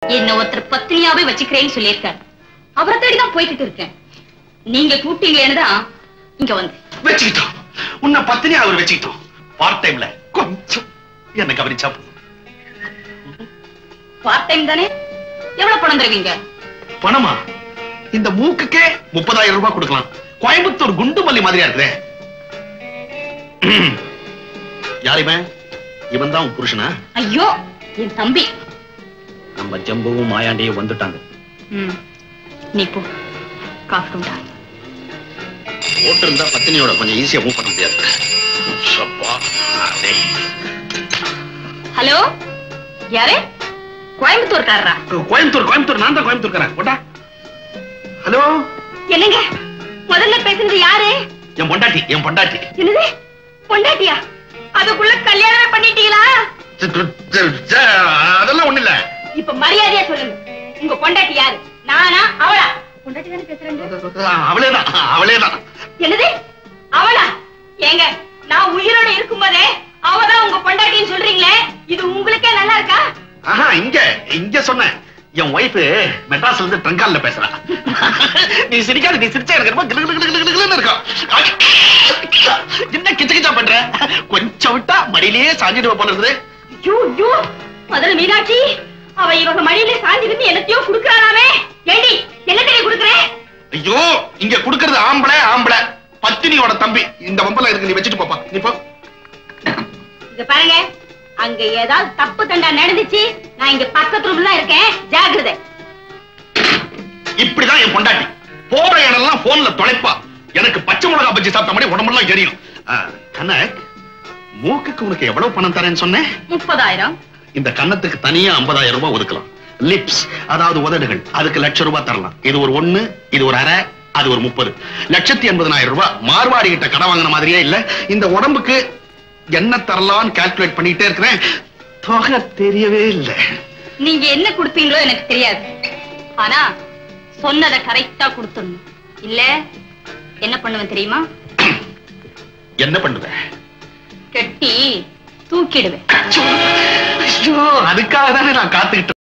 என்ன ஒருத்தர் பத்தினியாவே வச்சுக்கிறேன்னு சொல்லியிருக்காரு அவரை தேடி தான் போய்கிட்டு இருக்கேன் நீங்க கூப்பிட்டீங்களேன்னு தான் இங்க வந்து வச்சுக்கிட்டோம் உன்னை பத்தினி அவர் வச்சுக்கிட்டோம் பார்ட் டைம்ல கொஞ்சம் என்ன கவனிச்சா போதும். பார்ட் டைம் தானே எவ்வளவு பணம் தருவீங்க பணமா இந்த மூக்குக்கே முப்பதாயிரம் ரூபாய் கொடுக்கலாம் கோயம்புத்தூர் குண்டு மல்லி மாதிரியா இருக்குதே யார் இவன் இவன் தான் உன் புருஷனா ஐயோ என் தம்பி நம்ம ஜம்புவும் மாயாண்டியும் வந்துட்டாங்க ம், நீ போ காஃபி கொண்டா ஓட்டு இருந்தா பத்தினியோட கொஞ்சம் ஈஸியா மூவ் பண்ண முடியாது சப்பா அடே. ஹலோ யாரு கோயம்புத்தூர்காரரா கோயம்புத்தூர் கோயம்புத்தூர் நான் தான் கோயம்புத்தூர்காரன் போட்டா ஹலோ என்னங்க முதல்ல பேசுனது யாரு என் பொண்டாட்டி என் பொண்டாட்டி என்னது பொண்டாட்டியா அதுக்குள்ள கல்யாணமே பண்ணிட்டீங்களா ச்ச, ச்ச, ச்ச, அதெல்லாம் ஒண்ணு இல்ல இப்ப மரியாதையா சொல்லுங்க உங்க பொண்டாட்டி யாரு நானா அவளா பொண்டாட்டி தானே பேசுறேங்க அவளேதான் அவளேதான் என்னது அவளா ஏங்க நான் உயிரோட இருக்கும்போதே அவதான் உங்க பொண்டாட்டின்னு சொல்றீங்களே இது உங்களுக்கே நல்லா இருக்கா ஆஹா இங்க இங்க சொன்னேன் என் ஒய்ஃப் மெட்ராஸ்ல இருந்து ட்ரங்கால்ல பேசுறா நீ சிரிக்காத நீ சிரிச்சா எனக்கு ரொம்ப கிளு கிளு கிளு கிளு கிளுன்னு இருக்கும் என்ன கிச்ச கிச்சா பண்ற கொஞ்சம் விட்டா மடியிலேயே சாஞ்சிடுவ போல இருக்குது ஐயோ ஐயோ முதல்ல மீனாட்சி அவ இவங்க மடியில சாஞ்சிருந்து என்னத்தையோ குடுக்கறானாமே ஏண்டி என்ன தெரிய குடுக்கறேன் ஐயோ இங்க குடுக்கறது ஆம்பளை ஆம்பளை பத்தினியோட தம்பி இந்த வம்பல இருக்கு நீ வச்சுட்டு போப்பா நீ போ இங்க பாருங்க அங்க ஏதாவது தப்பு தண்டா நடந்துச்சு நான் இங்க பக்கத்து ரூம்ல தான் இருக்கேன் ஜாக்கிரதை இப்படிதான் என் பொண்டாட்டி போற இடம்லாம் போன்ல தொலைப்பா எனக்கு பச்சை மிளகா பஜ்ஜி சாப்பிட்ட மாதிரி உடம்பெல்லாம் எரியும் ஆ, கனக் மூக்குக்கு உனக்கு எவ்வளவு பணம் தரேன்னு சொன்னேன் முப்பதாயிரம் இந்த கன்னத்துக்கு தனியா 50000 ரூபாய் ஒதுக்கலாம் லிப்ஸ் அதாவது உதடுகள் அதுக்கு லட்சம் ரூபாய் தரலாம் இது ஒரு ஒண்ணு இது ஒரு அரை அது ஒரு முப்பது லட்சத்தி எண்பதனாயிரம் ரூபாய் மார்வாடி கிட்ட கடன் வாங்கின மாதிரியே இல்ல இந்த உடம்புக்கு என்ன தரலாம்னு கால்குலேட் பண்ணிட்டே இருக்கிறேன் தொகை தெரியவே இல்லை நீங்க என்ன கொடுப்பீங்களோ எனக்கு தெரியாது ஆனா சொன்னதை கரெக்டா கொடுத்துடணும் இல்ல என்ன பண்ணுவேன் தெரியுமா என்ன பண்ணுவேன் கட்டி தூக்கிடுவேன் ஐயோ அதுக்காக தானே நான் காத்துக்கிட்டு